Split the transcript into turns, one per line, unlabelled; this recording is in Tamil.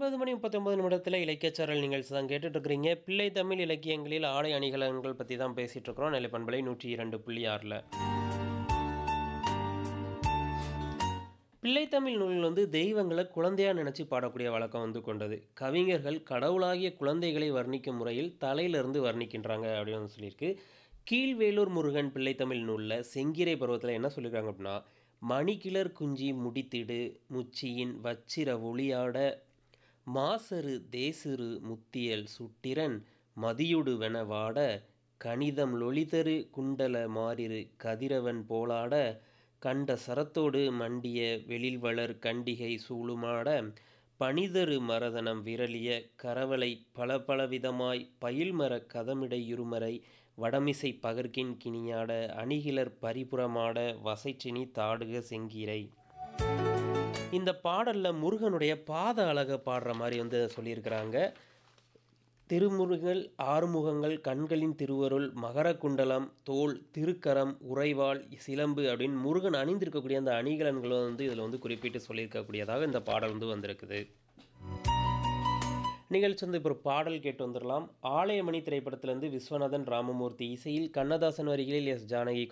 ஒன்பது மணி முப்பத்தொன்பது நிமிடத்தில் இலக்கியச்சாரல் நிகழ்ச்சி தான் கேட்டுட்டு இருக்கிறீங்க பிள்ளை தமிழ் இலக்கியங்களில் ஆடை அணிகலன்கள் பற்றி தான் பேசிகிட்டு இருக்கிறோம் நிலைப்பண்பலை நூற்றி இரண்டு புள்ளி ஆறில் பிள்ளைத்தமிழ் நூலில் வந்து தெய்வங்களை குழந்தையா நினச்சி பாடக்கூடிய வழக்கம் வந்து கொண்டது கவிஞர்கள் கடவுளாகிய குழந்தைகளை வர்ணிக்கும் முறையில் தலையிலிருந்து வர்ணிக்கின்றாங்க அப்படின்னு வந்து சொல்லியிருக்கு கீழ்வேலூர் முருகன் பிள்ளைத்தமிழ் நூலில் செங்கிரை பருவத்தில் என்ன சொல்லியிருக்காங்க அப்படின்னா மணிக்கிளர் குஞ்சி முடித்திடு முச்சியின் வச்சிர ஒளியாட மாசரு தேசிறு முத்தியல் சுட்டிரன் மதியுடுவென வாட கணிதம் லொளிதரு குண்டல மாறிரு கதிரவன் போலாட கண்ட சரத்தோடு மண்டிய வெளில்வளர் கண்டிகை சூளுமாட பனிதரு மரதனம் விரலிய கரவலை பல பலவிதமாய் பயில்மர கதமிடை இருமறை வடமிசை பகர்கின் கிணியாட அணிகிலர் பரிபுறமாட வசைச்சினி தாடுக செங்கீரை இந்த பாடல்ல முருகனுடைய பாத அழகை பாடுற மாதிரி வந்து சொல்லியிருக்கிறாங்க திருமுருகல் ஆறுமுகங்கள் கண்களின் திருவருள் மகர குண்டலம் தோல் திருக்கரம் உறைவாள் சிலம்பு அப்படின்னு முருகன் அணிந்திருக்கக்கூடிய அந்த அணிகலன்களை வந்து இதில் வந்து குறிப்பிட்டு சொல்லியிருக்கக்கூடியதாக இந்த பாடல் வந்து வந்திருக்குது நிகழ்ச்சி வந்து இப்போ ஒரு பாடல் கேட்டு வந்துடலாம் ஆலயமணி திரைப்படத்திலிருந்து விஸ்வநாதன் ராமமூர்த்தி இசையில் கண்ணதாசன் வரிகளில் எஸ் ஜானகி